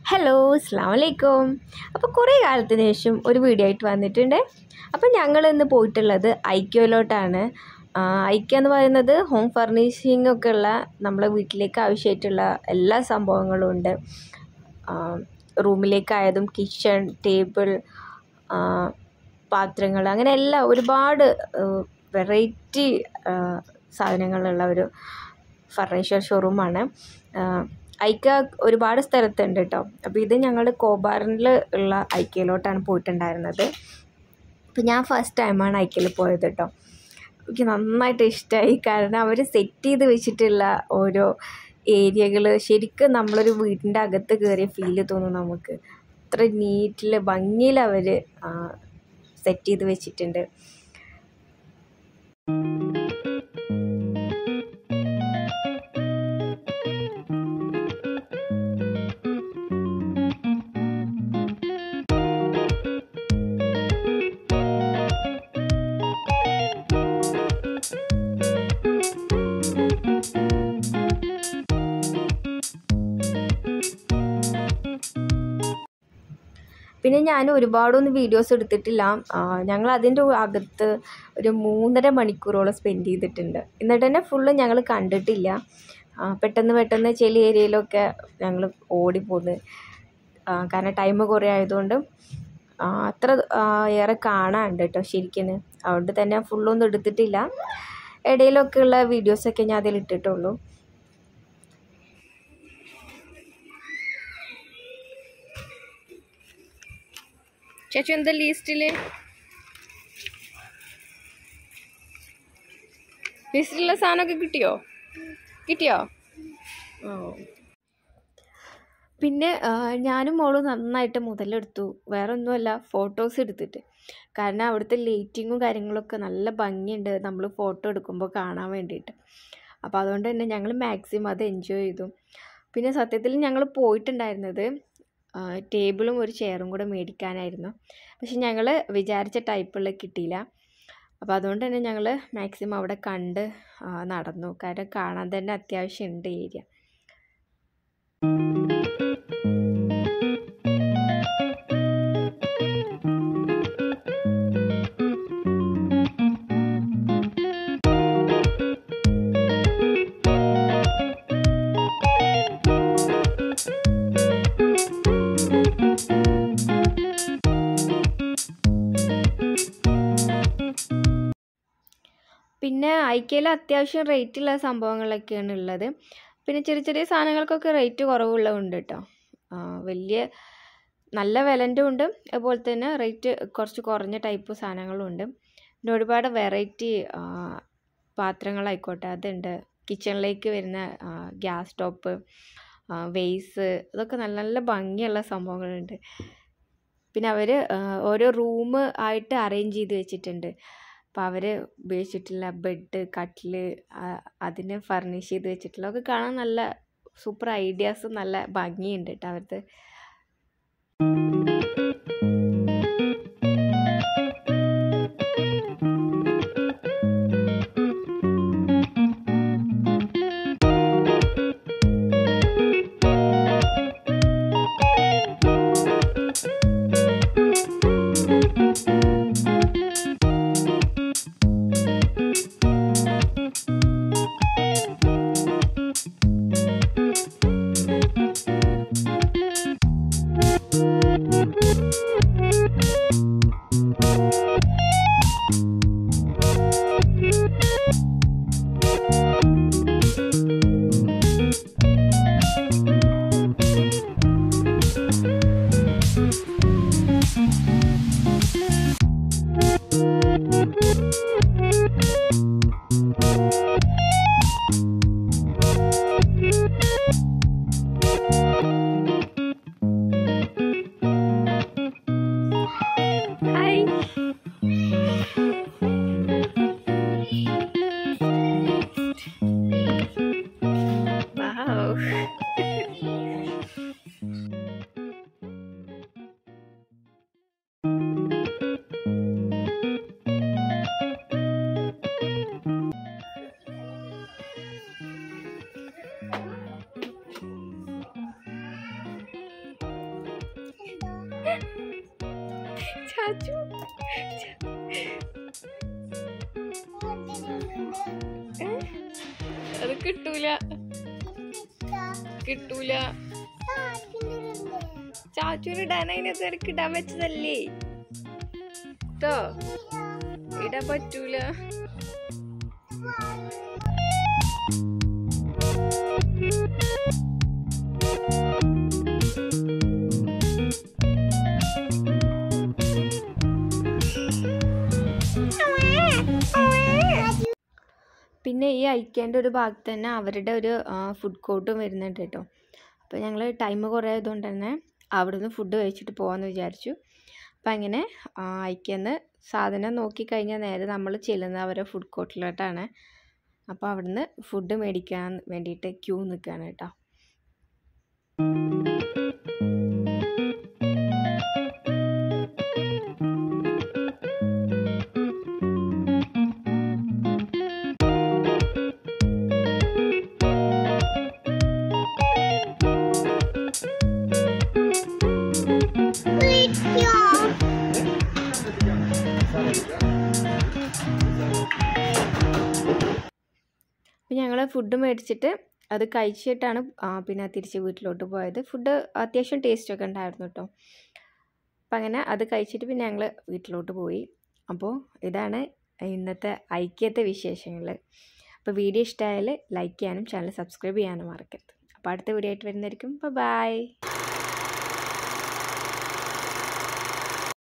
Hello അസ്സാം വലൈക്കും അപ്പോൾ കുറേ കാലത്തിന് ശേഷം ഒരു വീഡിയോ ആയിട്ട് വന്നിട്ടുണ്ട് അപ്പോൾ ഞങ്ങൾ ഇന്ന് പോയിട്ടുള്ളത് ഐക്യോയിലോട്ടാണ് ഐക്യ എന്ന് പറയുന്നത് ഹോം ഫർണിഷിംഗ് ഒക്കെ ഉള്ള നമ്മളെ വീട്ടിലേക്ക് ആവശ്യമായിട്ടുള്ള എല്ലാ സംഭവങ്ങളും ഉണ്ട് റൂമിലേക്കായതും കിച്ചൺ ടേബിൾ പാത്രങ്ങൾ അങ്ങനെ എല്ലാം ഒരുപാട് വെറൈറ്റി സാധനങ്ങളുള്ള ഒരു ഫർണിച്ചർ ഷോറൂമാണ് ഐക്ക ഒരുപാട് സ്ഥലത്തുണ്ട് കേട്ടോ അപ്പോൾ ഇത് ഞങ്ങൾ കോബാറിൽ ഉള്ള ഐക്യയിലോട്ടാണ് പോയിട്ടുണ്ടായിരുന്നത് അപ്പോൾ ഞാൻ ഫസ്റ്റ് ടൈമാണ് ഐക്യയിൽ പോയത് കേട്ടോ എനിക്ക് നന്നായിട്ട് ഇഷ്ടമായി കാരണം അവർ സെറ്റ് ചെയ്ത് വെച്ചിട്ടുള്ള ഓരോ ഏരിയകൾ ശരിക്കും നമ്മളൊരു വീടിൻ്റെ അകത്ത് കയറിയ ഫീല് തോന്നും നമുക്ക് അത്ര നീറ്റിൽ ഭംഗിയിൽ അവർ സെറ്റ് ചെയ്ത് വെച്ചിട്ടുണ്ട് പിന്നെ ഞാൻ ഒരുപാടൊന്നും വീഡിയോസ് എടുത്തിട്ടില്ല ഞങ്ങൾ അതിൻ്റെ അകത്ത് ഒരു മൂന്നര മണിക്കൂറോളം സ്പെൻഡ് ചെയ്തിട്ടുണ്ട് എന്നിട്ട് തന്നെ ഫുള്ള് ഞങ്ങൾ കണ്ടിട്ടില്ല പെട്ടെന്ന് പെട്ടെന്ന് ചില ഏരിയയിലൊക്കെ ഞങ്ങൾ ഓടിപ്പോന്ന് കാരണം ടൈം കുറേ ആയതുകൊണ്ട് അത്ര ഏറെ കാണാനുണ്ട് കേട്ടോ ശരിക്കും അതുകൊണ്ട് തന്നെ ഫുള്ളൊന്നും എടുത്തിട്ടില്ല ഇടയിലൊക്കെ ഉള്ള വീഡിയോസൊക്കെ ഞാൻ അതിൽ ഇട്ടിട്ടുള്ളൂ ചേച്ചി എന്താ ലിസ്റ്റിൽ ലിസ്റ്റിലുള്ള സാധനമൊക്കെ കിട്ടിയോ കിട്ടിയോ ഓ പിന്നെ ഞാനും മോളും നന്നായിട്ട് മുതലെടുത്തു വേറെ ഒന്നുമല്ല ഫോട്ടോസ് എടുത്തിട്ട് കാരണം അവിടുത്തെ ലൈറ്റിങ്ങും കാര്യങ്ങളൊക്കെ നല്ല ഭംഗിയുണ്ട് നമ്മൾ ഫോട്ടോ എടുക്കുമ്പോൾ കാണാൻ വേണ്ടിയിട്ട് അപ്പോൾ അതുകൊണ്ട് തന്നെ ഞങ്ങൾ മാക്സിമം അത് എൻജോയ് ചെയ്തു പിന്നെ സത്യത്തിൽ ഞങ്ങൾ പോയിട്ടുണ്ടായിരുന്നത് ടേബിളും ഒരു ചെയറും കൂടെ മേടിക്കാനായിരുന്നു പക്ഷെ ഞങ്ങൾ വിചാരിച്ച ടൈപ്പുള്ള കിട്ടിയില്ല അപ്പോൾ അതുകൊണ്ട് തന്നെ ഞങ്ങൾ മാക്സിമം അവിടെ കണ്ട് നടന്നു കാരണം കാണാൻ തന്നെ അത്യാവശ്യം ഉണ്ട് ഏരിയ പിന്നെ ഐക്യയിൽ അത്യാവശ്യം റേറ്റുള്ള സംഭവങ്ങളൊക്കെയാണ് ഉള്ളത് പിന്നെ ചെറിയ ചെറിയ സാധനങ്ങൾക്കൊക്കെ റേറ്റ് കുറവുള്ളതുണ്ട് കേട്ടോ വലിയ നല്ല വിലൻ്റെ ഉണ്ട് അതുപോലെ തന്നെ റേറ്റ് കുറച്ച് കുറഞ്ഞ ടൈപ്പ് സാധനങ്ങളും ഉണ്ട് പിന്നെ ഒരുപാട് വെറൈറ്റി പാത്രങ്ങളായിക്കോട്ടെ അതുണ്ട് കിച്ചണിലേക്ക് വരുന്ന ഗ്യാസ് സ്റ്റോപ്പ് വെയ്സ് ഇതൊക്കെ നല്ല നല്ല ഭംഗിയുള്ള സംഭവങ്ങളുണ്ട് പിന്നെ അവർ ഓരോ റൂം ആയിട്ട് അറേഞ്ച് ചെയ്ത് വെച്ചിട്ടുണ്ട് അപ്പോൾ അവർ ഉപയോഗിച്ചിട്ടുള്ള ബെഡ് കട്ടില് അതിന് ഫർണിഷ് ചെയ്ത് വെച്ചിട്ടുള്ള ഒക്കെ കാണാൻ നല്ല സൂപ്പർ ഐഡിയാസ് നല്ല ഭംഗിയുണ്ട് കേട്ടോ അവരുടെ ചാച്ചു ഏ? അത് കിട്ടൂല കിട്ടൂല ചാച്ചൂന് ഇടാൻ അതിനകത്ത് ഇടയ്ക്ക് ഇടാൻ വെച്ചതല്ലേ കേട്ടോ ഇടാൻ പറ്റൂല പിന്നെ ഈ ഐക്യേൻ്റെ ഒരു ഭാഗത്ത് തന്നെ അവരുടെ ഒരു ഫുഡ് കോർട്ടും വരുന്നുണ്ട് കേട്ടോ അപ്പോൾ ഞങ്ങൾ ടൈം കുറേ ആയതുകൊണ്ട് തന്നെ അവിടുന്ന് ഫുഡ് കഴിച്ചിട്ട് പോകാമെന്ന് വിചാരിച്ചു അപ്പം അങ്ങനെ ഐക്യന്ന് സാധനം നോക്കിക്കഴിഞ്ഞാൽ നേരെ നമ്മൾ ചെല്ലുന്നത് അവരുടെ ഫുഡ് കോർട്ടിലോട്ടാണ് അപ്പോൾ അവിടുന്ന് ഫുഡ് മേടിക്കാൻ വേണ്ടിയിട്ട് ക്യൂ നിൽക്കുകയാണ് കേട്ടോ അപ്പം ഞങ്ങൾ ഫുഡ് മേടിച്ചിട്ട് അത് കഴിച്ചിട്ടാണ് ആ, പിന്നെ തിരിച്ച് വീട്ടിലോട്ട് പോയത് ഫുഡ് അത്യാവശ്യം ടേസ്റ്റൊക്കെ ഉണ്ടായിരുന്നു കേട്ടോ അപ്പം അങ്ങനെ അത് കഴിച്ചിട്ട് പിന്നെ ഞങ്ങൾ വീട്ടിലോട്ട് പോയി അപ്പോൾ ഇതാണ് ഇന്നത്തെ ഐക്യത്തെ വിശേഷങ്ങൾ അപ്പോൾ വീഡിയോ ഇഷ്ടമായാൽ ലൈക്ക് ചെയ്യാനും ചാനൽ സബ്സ്ക്രൈബ് ചെയ്യാനും മറക്കരുത് അപ്പോൾ അടുത്ത വീഡിയോ ആയിട്ട് വരുന്നതായിരിക്കും ബൈ